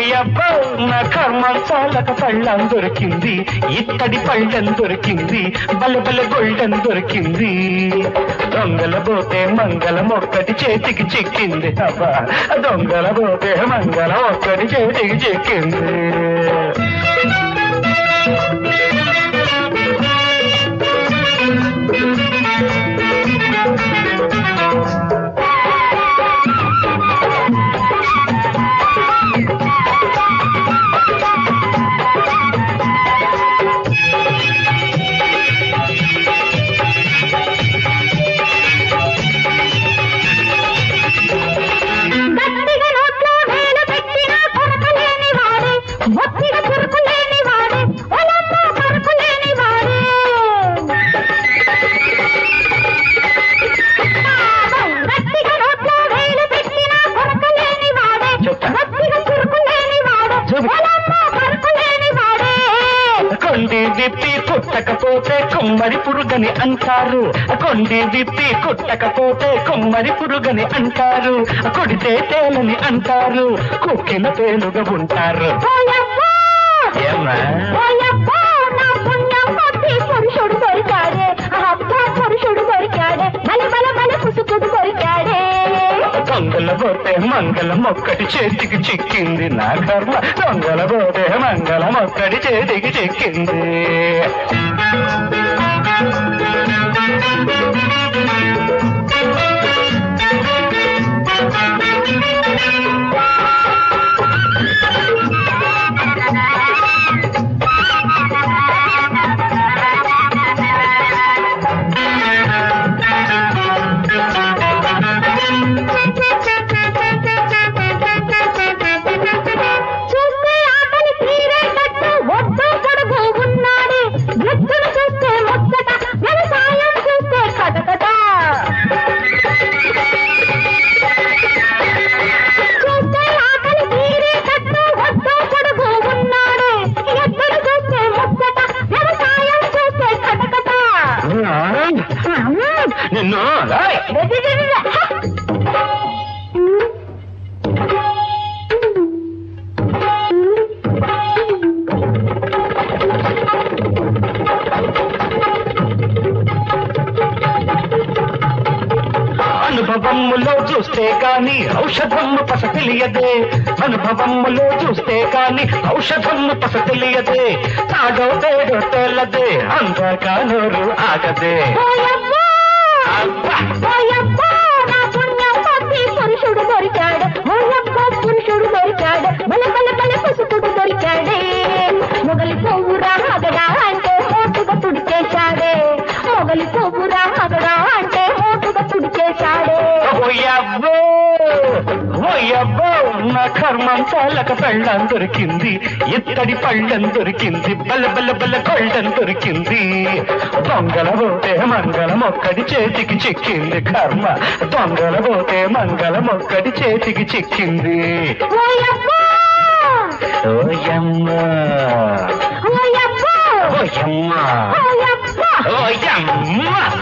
ఓయబ్బో నా కర్మం చాలక పళ్ళం దొరికింది ఇత్తడి పళ్ళం దొరికింది బల బల గొల్డెం దొరికింది దొంగల పోతే మంగళం ఒక్కటి చేతికి చిక్కింది అబ్బా దొంగల పోతే మంగళం ఒక్కటి చేతికి చిక్కింది గట్టిగా నోట్లో వేలు పెట్టినా కొరకలేని వాడే మొత్తిగా కొరకలేని వాడే ఒలమ్మ కొరకలేని వాడే గట్టిగా నోట్లో వేలు పెట్టినా కొరకలేని వాడే చెప్తా. మొత్తిగా కొరకలేని వాడే చెప్పు. ఒలమ్మ కొరకలేని వాడే కొండి విప్పి కుట్టకపోతే కుమ్మరి పురుగని అంటారు కొండి విప్పి కుట్టకపోతే కుమ్మరి పురుగని అంటారు కొడితే తేలని అంటారు కుక్కిన తేలుగా ఉంటారు ఓయబ్బా! ఏమ్మా? ఓయబ్బా! నా పుణ్యం కొద్ది పురుషుడు దొరికాడే అబ్బా పురుషుడు దొరికాడే బల బల బల పుసుకుడు దొరికాడే దొంగల పోతే మంగళం ఒక్కటి చేతికి చిక్కింది నా కర్మ దొంగల పోతే మంగళం ఒక్కటి చేతికి చిక్కింది చూస్తే ఆకలి తీరేటట్టు ఒడ్డు పొడుగు ఉన్నాడే ఎద్దును చూస్తే ముచ్చట వ్యవసాయం చూస్తే కటకట చూస్తే ఆకలి తీరేటట్టు ఒడ్డు పొడుగు ఉన్నాడే ఎద్దును చూస్తే ముచ్చట వ్యవసాయం చూస్తే కటకట నిన్ను ఏయ్! అనుభవములో చూస్తే కాని ఔషధము పస తెలియదే అనుభవములో చూస్తే కాని ఔషధము పస తెలియదే తాగో తేడో తెల్లదే అందాక నోరు ఆగదే ఓయబ్బా! అబ్బా! ఓయబ్బా! నా పుణ్యం కొద్ది పురుషుడు దొరికాడు ఓయబ్బా పురుషుడు దొరికాడు బల బల బల పుసుకుడు దొరికాడే మొగలి పువ్వురా మగడా అంటే మోటుగా తుడిచేశాడే మొగలి పువ్వురా మగడా అంటే మోటుగా తుడిచేశాడే ఓయబ్బో ఓయబ్బో నా కర్మం చాలక పెళ్ళం దొరికింది ఇత్తడి పళ్ళం దొరికింది బల్ల బల్ల బల్ల కొళ్ళం దొరికింది దొంగల పోతే మంగళం ఒక్కడి చేతికి చిక్కింది కర్మ దొంగల పోతే మంగళం ఒక్కడి చేతికి చిక్కింది ఓయబ్బా! ఓయమ్మ ఓయబ్బా! ఓయమ్మ ఓయబ్బా! ఓయమ్మ